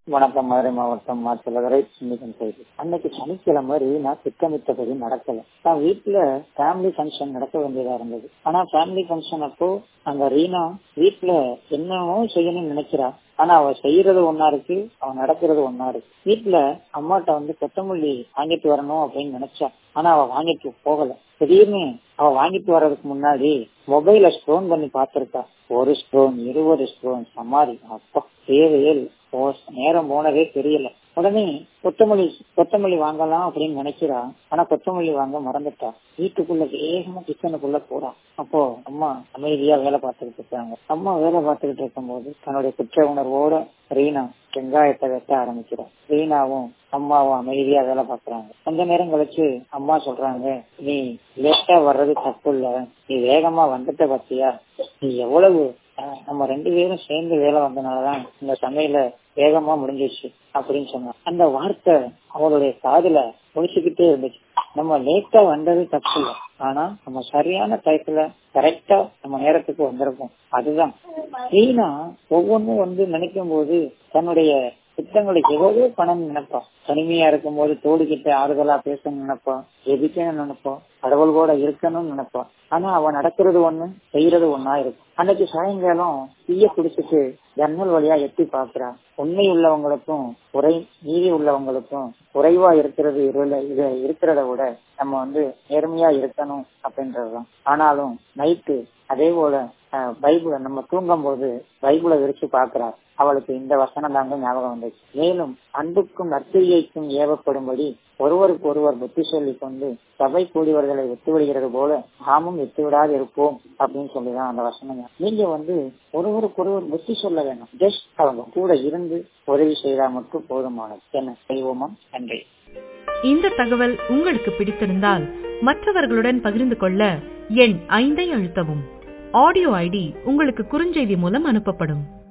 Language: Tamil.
வணக்கம் மதுரை மாவட்டம் மாச்சலவரை சின்னிகன் செய்தி அன்னைக்கு சனிக்கிழமை ரீனா திட்டமிட்டபடி நடக்கல நான் வீட்டுல ஃபேமிலி ஃபங்க்ஷன் நடக்க வேண்டியதா இருந்தது ஆனா ஃபேமிலி ஃபங்க்ஷன் அப்போ அந்த ரீனா வீட்டுல என்னமோ செய்யணும்னு நினைக்கிறா ஆனா அவ செய்யறது ஒன்னா இருக்கு அவ நடக்கிறது ஒன்னா இருக்கு வீட்டுல அம்மாட்ட வந்து கொத்தமல்லி வாங்கிட்டு வரணும் அப்படின்னு நினைச்சா ஆனா அவ வாங்கிட்டு போகல திடீர்னு அவ வாங்கிட்டு வர்றதுக்கு முன்னாடி மொபைல ஸ்டோன் பண்ணி பாத்திருக்கா ஒரு ஸ்டோன் இருபது ஸ்டோன் சமாரி அப்பா தேவையே நேரம் போனதே தெரியல உடனே கொத்தமல்லி கொத்தமல்லி வாங்கலாம் அப்படின்னு நினைக்கிறா ஆனா கொத்தமல்லி வாங்க மறந்துட்டா வீட்டுக்குள்ள வேகமா கிச்சனுக்குள்ள போறா அப்போ அம்மா அமைதியா வேலை பார்த்துக்கிட்டு இருக்காங்க அம்மா வேலை பார்த்துக்கிட்டு இருக்கும் போது தன்னுடைய குற்ற உணர்வோட ரீனா வெங்காயத்தை வெட்ட ஆரம்பிக்கிறா ரீனாவும் அம்மாவும் அமைதியா வேலை பார்க்கறாங்க கொஞ்ச நேரம் கழிச்சு அம்மா சொல்றாங்க நீ லேட்டா வர்றது தப்பு இல்ல நீ வேகமா வந்துட்ட பத்தியா நீ எவ்வளவு நம்ம ரெண்டு பேரும் சேர்ந்து வேலை வந்தனாலதான் இந்த சமையல வேகமா முடிஞ்சிச்சு அப்படின்னு சொன்னா அந்த வார்த்தை அவளுடைய காதுல முடிச்சுக்கிட்டே இருந்துச்சு நம்ம லேட்டா வந்தது தப்பு இல்லை ஆனா நம்ம சரியான டயத்துல கரெக்டா நம்ம நேரத்துக்கு வந்திருக்கோம் அதுதான் ரீனா ஒவ்வொன்னும் வந்து நினைக்கும் போது தன்னுடைய திட்டங்களுக்கு எவ்வளவு பணம் நினைப்போம் தனிமையா இருக்கும் போது தோடு கிட்ட ஆறுதலா பேசணும்னு நினைப்போம் எதிக்கணும்னு நினைப்போம் கடவுள் கூட இருக்கணும்னு நினைப்போம் ஆனா அவன் நடக்கிறது ஒண்ணு செய்யறது ஒன்னா இருக்கும் அன்னைக்கு சாயங்காலம் தீய குடிச்சிட்டு ஜன்னல் வழியா எட்டி பாக்குறா உண்மை உள்ளவங்களுக்கும் குறை நீதி உள்ளவங்களுக்கும் குறைவா இருக்கிறது இது இருக்கிறத விட நம்ம வந்து நேர்மையா இருக்கணும் அப்படின்றதுதான் ஆனாலும் நைட்டு அதே போல பைபிள நம்ம தூங்கும் போது பைபிளை விரிச்சு பாக்குறா அவளுக்கு இந்த வசனம் தாங்க ஞாபகம் வந்துச்சு மேலும் அன்புக்கும் நற்கிரியைக்கும் ஏவப்படும்படி ஒருவருக்கு ஒருவர் புத்தி சொல்லி கொண்டு சபை கூடியவர்களை விட்டு விடுகிறது போல நாமும் விட்டு விடாது இருப்போம் அப்படின்னு சொல்லிதான் அந்த வசனம் நீங்க வந்து ஒருவருக்கு ஒருவர் புத்தி சொல்ல வேணும் ஜஸ்ட் அவங்க கூட இருந்து உதவி செய்தா மட்டும் போதுமானது என்ன செய்வோமா நன்றி இந்த தகவல் உங்களுக்கு பிடித்திருந்தால் மற்றவர்களுடன் பகிர்ந்து கொள்ள எண் ஐந்தை அழுத்தவும் ஆடியோ ஐடி உங்களுக்கு குறுஞ்செய்தி மூலம் அனுப்பப்படும்